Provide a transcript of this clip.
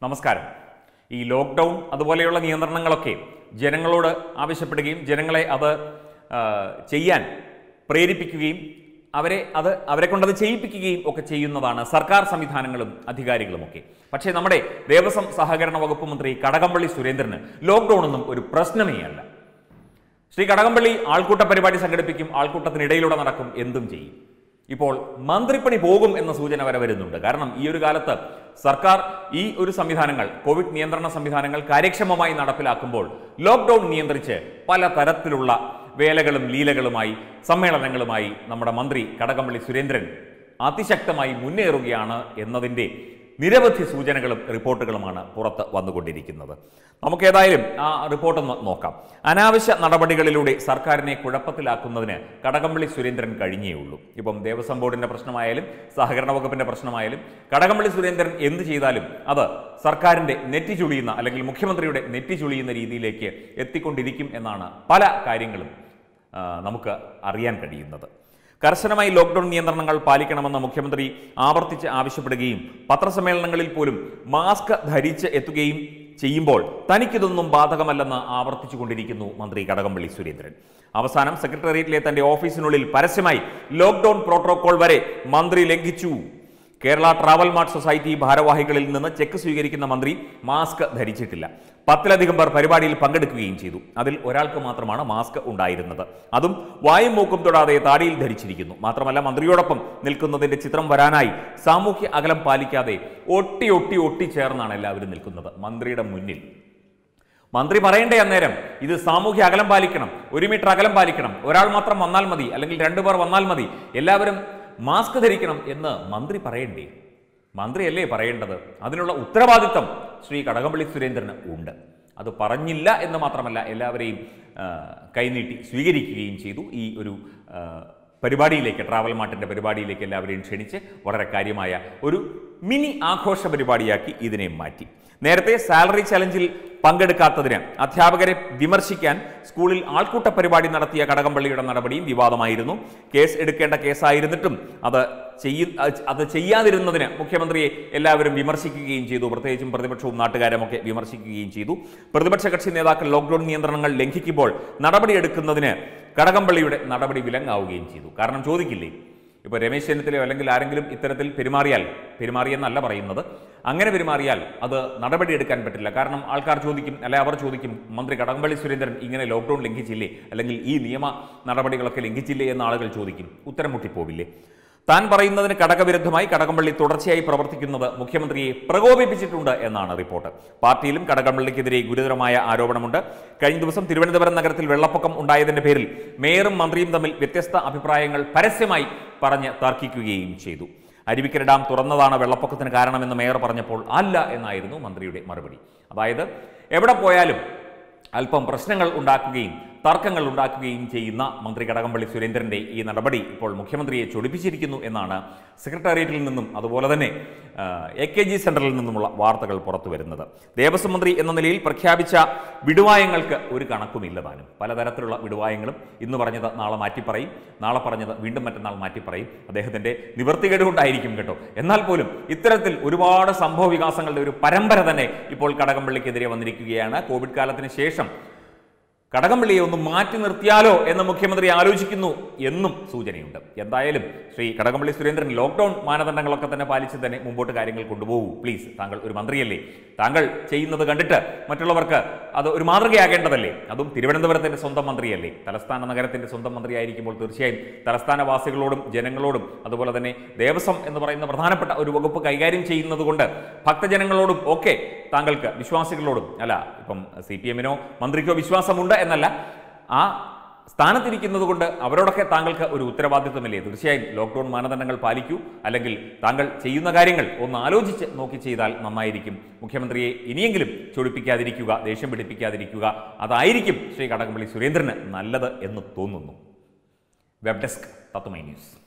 നമസ്കാരം ഈ ലോക്ക്ഡൗൺ അതുപോലെയുള്ള നിയന്ത്രണങ്ങളൊക്കെ ജനങ്ങളോട് ആവശ്യപ്പെടുകയും ജനങ്ങളെ അത് ആ, ചെയ്യാൻ പ്രേരിപ്പിക്കുകയും അവരെ അത് അവരെ കൊണ്ടത് ചെയ്യിപ്പിക്കുകയും ഒക്കെ ചെയ്യുന്നതാണ് സർക്കാർ സംവിധാനങ്ങളും അധികാരികളുമൊക്കെ പക്ഷേ നമ്മുടെ ദേവസ്വം സഹകരണ വകുപ്പ് മന്ത്രി കടകംപള്ളി സുരേന്ദ്രന് ലോക്ക്ഡൗൺ ഒന്നും ഒരു പ്രശ്നമേ അല്ല ശ്രീ കടകംപള്ളി ആൾക്കൂട്ട പരിപാടി സംഘടിപ്പിക്കും ആൾക്കൂട്ടത്തിനിടയിലൂടെ നടക്കും എന്തും ചെയ്യും ഇപ്പോൾ മന്ത്രിപ്പണി പോകും എന്ന സൂചന വരെ വരുന്നുണ്ട് കാരണം ഈ ഒരു കാലത്ത് സർക്കാർ ഈ ഒരു സംവിധാനങ്ങൾ കോവിഡ് നിയന്ത്രണ സംവിധാനങ്ങൾ കാര്യക്ഷമമായി നടപ്പിലാക്കുമ്പോൾ ലോക്ക്ഡൌൺ നിയന്ത്രിച്ച് പല തരത്തിലുള്ള വേലകളും ലീലകളുമായി സമ്മേളനങ്ങളുമായി നമ്മുടെ മന്ത്രി കടകംപള്ളി സുരേന്ദ്രൻ അതിശക്തമായി മുന്നേറുകയാണ് എന്നതിൻ്റെ നിരവധി സൂചനകളും റിപ്പോർട്ടുകളുമാണ് പുറത്ത് വന്നുകൊണ്ടിരിക്കുന്നത് നമുക്ക് ഏതായാലും ആ റിപ്പോർട്ടൊന്ന് നോക്കാം അനാവശ്യ നടപടികളിലൂടെ സർക്കാരിനെ കുഴപ്പത്തിലാക്കുന്നതിന് കടകംപള്ളി സുരേന്ദ്രൻ കഴിഞ്ഞേ ഉള്ളൂ ഇപ്പം ദേവസ്വം ബോർഡിന്റെ പ്രശ്നമായാലും സഹകരണ വകുപ്പിന്റെ പ്രശ്നമായാലും കടകംപള്ളി സുരേന്ദ്രൻ എന്ത് ചെയ്താലും അത് സർക്കാരിന്റെ നെറ്റി ചുളിയുന്ന അല്ലെങ്കിൽ മുഖ്യമന്ത്രിയുടെ നെറ്റി ചുളിയുന്ന രീതിയിലേക്ക് എത്തിക്കൊണ്ടിരിക്കും എന്നാണ് പല കാര്യങ്ങളും ആ, നമുക്ക് അറിയാൻ കഴിയുന്നത് കർശനമായി ലോക്ക്ഡൌൺ നിയന്ത്രണങ്ങൾ പാലിക്കണമെന്ന് മുഖ്യമന്ത്രി ആവർത്തിച്ച് ആവശ്യപ്പെടുകയും പത്രസമ്മേളനങ്ങളിൽ പോലും മാസ്ക് ധരിച്ച് എത്തുകയും ചെയ്യുമ്പോൾ തനിക്കിതൊന്നും ബാധകമല്ലെന്ന് ആവർത്തിച്ചു കൊണ്ടിരിക്കുന്നു മന്ത്രി കടകംപള്ളി സുരേന്ദ്രൻ അവസാനം സെക്രട്ടേറിയറ്റിലെ തന്റെ ഓഫീസിനുള്ളിൽ പരസ്യമായി ലോക്ക്ഡൌൺ പ്രോട്ടോകോൾ വരെ മന്ത്രി ലംഘിച്ചു കേരള ട്രാവൽ മാർട്ട് സൊസൈറ്റി ഭാരവാഹികളിൽ നിന്ന് ചെക്ക് സ്വീകരിക്കുന്ന മന്ത്രി മാസ്ക് ധരിച്ചിട്ടില്ല പത്തിലധികം പേർ പരിപാടിയിൽ പങ്കെടുക്കുകയും ചെയ്തു അതിൽ ഒരാൾക്ക് മാത്രമാണ് മാസ്ക് ഉണ്ടായിരുന്നത് അതും വായും മൂക്കും തൊടാതെ താടിയിൽ ധരിച്ചിരിക്കുന്നു മാത്രമല്ല മന്ത്രിയോടൊപ്പം നിൽക്കുന്നതിന്റെ ചിത്രം വരാനായി സാമൂഹ്യ അകലം പാലിക്കാതെ ഒട്ടി ഒട്ടി ഒട്ടി ചേർന്നാണ് എല്ലാവരും നിൽക്കുന്നത് മന്ത്രിയുടെ മുന്നിൽ മന്ത്രി പറയണ്ടേ അന്നേരം ഇത് സാമൂഹ്യ അകലം പാലിക്കണം ഒരു മീറ്റർ അകലം പാലിക്കണം ഒരാൾ മാത്രം വന്നാൽ മതി അല്ലെങ്കിൽ രണ്ടുപേർ വന്നാൽ മതി എല്ലാവരും മാസ്ക് ധരിക്കണം എന്ന് മന്ത്രി പറയണ്ടേ മന്ത്രിയല്ലേ പറയേണ്ടത് അതിനുള്ള ഉത്തരവാദിത്തം ശ്രീ കടകംപള്ളി സുരേന്ദ്രന് ഉണ്ട് അത് പറഞ്ഞില്ല എന്ന് മാത്രമല്ല എല്ലാവരെയും ആ, കൈനീട്ടി സ്വീകരിക്കുകയും ചെയ്തു ഈ ഒരു ആ, പരിപാടിയിലേക്ക് ട്രാവൽ മാർട്ടിൻ്റെ പരിപാടിയിലേക്ക് എല്ലാവരെയും ക്ഷണിച്ച് വളരെ കാര്യമായ ഒരു മിനി ആഘോഷ പരിപാടിയാക്കി ഇതിനെ മാറ്റി നേരത്തെ സാലറി ചലഞ്ചിൽ പങ്കെടുക്കാത്തതിന് അധ്യാപകരെ വിമർശിക്കാൻ സ്കൂളിൽ ആൾക്കൂട്ട പരിപാടി നടത്തിയ കടകംപള്ളിയുടെ നടപടിയും വിവാദമായിരുന്നു കേസ് എടുക്കേണ്ട കേസായിരുന്നിട്ടും അത് ചെയ്യ അത് ചെയ്യാതിരുന്നതിന് മുഖ്യമന്ത്രിയെ എല്ലാവരും വിമർശിക്കുകയും ചെയ്തു പ്രത്യേകിച്ചും പ്രതിപക്ഷവും നാട്ടുകാരുമൊക്കെ വിമർശിക്കുകയും ചെയ്തു പ്രതിപക്ഷ കക്ഷി നേതാക്കൾ ലോക്ക്ഡൌൺ നിയന്ത്രണങ്ങൾ ലംഘിക്കുമ്പോൾ നടപടിയെടുക്കുന്നതിന് കടകംപള്ളിയുടെ നടപടി വിലങ്ങാവുകയും ചെയ്തു കാരണം ചോദിക്കില്ലേ ഇപ്പോൾ രമേശ് ചെന്നിത്തലയോ അല്ലെങ്കിൽ ആരെങ്കിലും ഇത്തരത്തിൽ പെരുമാറിയാൽ പെരുമാറിയെന്നല്ല പറയുന്നത് അങ്ങനെ പെരുമാറിയാൽ അത് നടപടിയെടുക്കാൻ പറ്റില്ല കാരണം ആൾക്കാർ ചോദിക്കും അല്ലെ അവർ ചോദിക്കും മന്ത്രി കടകംപള്ളി സുരേന്ദ്രൻ ഇങ്ങനെ ലോക്ക്ഡൌൺ ലംഘിച്ചില്ലേ അല്ലെങ്കിൽ ഈ നിയമ നടപടികളൊക്കെ ലംഘിച്ചില്ലേ എന്ന് ആളുകൾ ചോദിക്കും ഉത്തരം മുട്ടിപ്പോവില്ലേ താൻ പറയുന്നതിന് കടകവിരുദ്ധമായി കടകംപള്ളി തുടർച്ചയായി പ്രവർത്തിക്കുന്നത് മുഖ്യമന്ത്രിയെ പ്രകോപിപ്പിച്ചിട്ടുണ്ട് എന്നാണ് റിപ്പോർട്ട് പാർട്ടിയിലും കടകംപള്ളിക്കെതിരെ ഗുരുതരമായ ആരോപണമുണ്ട് കഴിഞ്ഞ ദിവസം തിരുവനന്തപുരം നഗരത്തിൽ വെള്ളപ്പൊക്കം ഉണ്ടായതിന്റെ പേരിൽ മേയറും മന്ത്രിയും തമ്മിൽ വ്യത്യസ്ത അഭിപ്രായങ്ങൾ പരസ്യമായി പറഞ്ഞ് തർക്കിക്കുകയും ചെയ്തു അരുവിക്കര ഡാം തുറന്നതാണ് വെള്ളപ്പൊക്കത്തിന് കാരണമെന്ന് മേയർ പറഞ്ഞപ്പോൾ അല്ല എന്നായിരുന്നു മന്ത്രിയുടെ മറുപടി അതായത് എവിടെ പോയാലും അല്പം പ്രശ്നങ്ങൾ ഉണ്ടാക്കുകയും തർക്കങ്ങൾ ഉണ്ടാക്കുകയും ചെയ്യുന്ന മന്ത്രി കടകംപള്ളി സുരേന്ദ്രന്റെ ഈ നടപടി ഇപ്പോൾ മുഖ്യമന്ത്രിയെ ചൊടിപ്പിച്ചിരിക്കുന്നു എന്നാണ് സെക്രട്ടേറിയറ്റിൽ നിന്നും അതുപോലെ തന്നെ എ കെ ജി സെന്ററിൽ നിന്നുമുള്ള വാർത്തകൾ പുറത്തു വരുന്നത് ദേവസ്വം മന്ത്രി എന്ന നിലയിൽ പ്രഖ്യാപിച്ച വിടുവായങ്ങൾക്ക് ഒരു കണക്കുമില്ല താനും പലതരത്തിലുള്ള വിടുവായങ്ങളും ഇന്ന് പറഞ്ഞത് നാളെ മാറ്റിപ്പറയും നാളെ പറഞ്ഞത് വീണ്ടും മറ്റന്നാൾ മാറ്റിപ്പറയും അദ്ദേഹത്തിന്റെ നിവൃത്തികേട് കൊണ്ടായിരിക്കും കേട്ടോ എന്നാൽ പോലും ഇത്തരത്തിൽ ഒരുപാട് സംഭവ വികാസങ്ങളുടെ ഒരു പരമ്പര തന്നെ ഇപ്പോൾ കടകംപള്ളിക്കെതിരെ വന്നിരിക്കുകയാണ് കോവിഡ് കാലത്തിന് ശേഷം കടകംപള്ളിയെ ഒന്ന് മാറ്റി നിർത്തിയാലോ എന്ന് മുഖ്യമന്ത്രി ആലോചിക്കുന്നു എന്നും സൂചനയുണ്ട് എന്തായാലും ശ്രീ കടകംപള്ളി സുരേന്ദ്രൻ ലോക്ക്ഡൌൺ മാനദണ്ഡങ്ങളൊക്കെ തന്നെ പാലിച്ച് തന്നെ മുമ്പോട്ട് കാര്യങ്ങൾ കൊണ്ടുപോകൂ പ്ലീസ് താങ്കൾ ഒരു മന്ത്രിയല്ലേ താങ്കൾ ചെയ്യുന്നത് കണ്ടിട്ട് മറ്റുള്ളവർക്ക് അത് ഒരു മാതൃകയാകേണ്ടതല്ലേ അതും തിരുവനന്തപുരത്തിന്റെ സ്വന്തം മന്ത്രിയല്ലേ തലസ്ഥാന നഗരത്തിന്റെ സ്വന്തം മന്ത്രിയായിരിക്കുമ്പോൾ തീർച്ചയായും തലസ്ഥാനവാസികളോടും ജനങ്ങളോടും അതുപോലെ തന്നെ ദേവസ്വം എന്ന് പറയുന്ന പ്രധാനപ്പെട്ട ഒരു വകുപ്പ് കൈകാര്യം ചെയ്യുന്നത് കൊണ്ട് ഭക്തജനങ്ങളോടും ഒക്കെ താങ്കൾക്ക് വിശ്വാസികളോടും അല്ല ഇപ്പം സി പി എമ്മിനോ മന്ത്രിക്കോ വിശ്വാസമുണ്ട് എന്നല്ല ആ സ്ഥാനത്തിരിക്കുന്നത് കൊണ്ട് അവരോടൊക്കെ താങ്കൾക്ക് ഒരു ഉത്തരവാദിത്വമില്ലേ തീർച്ചയായും ലോക്ക്ഡൌൺ മാനദണ്ഡങ്ങൾ പാലിക്കൂ അല്ലെങ്കിൽ താങ്കൾ ചെയ്യുന്ന കാര്യങ്ങൾ ഒന്ന് ആലോചിച്ച് നോക്കി ചെയ്താൽ നന്നായിരിക്കും മുഖ്യമന്ത്രിയെ ഇനിയെങ്കിലും ചൊടിപ്പിക്കാതിരിക്കുക ദേഷ്യം പിടിപ്പിക്കാതിരിക്കുക അതായിരിക്കും ശ്രീ കടകംപള്ളി സുരേന്ദ്രന് നല്ലത് എന്ന് തോന്നുന്നു വെബ് ഡെസ്ക് തത്തുമൈ ന്യൂസ്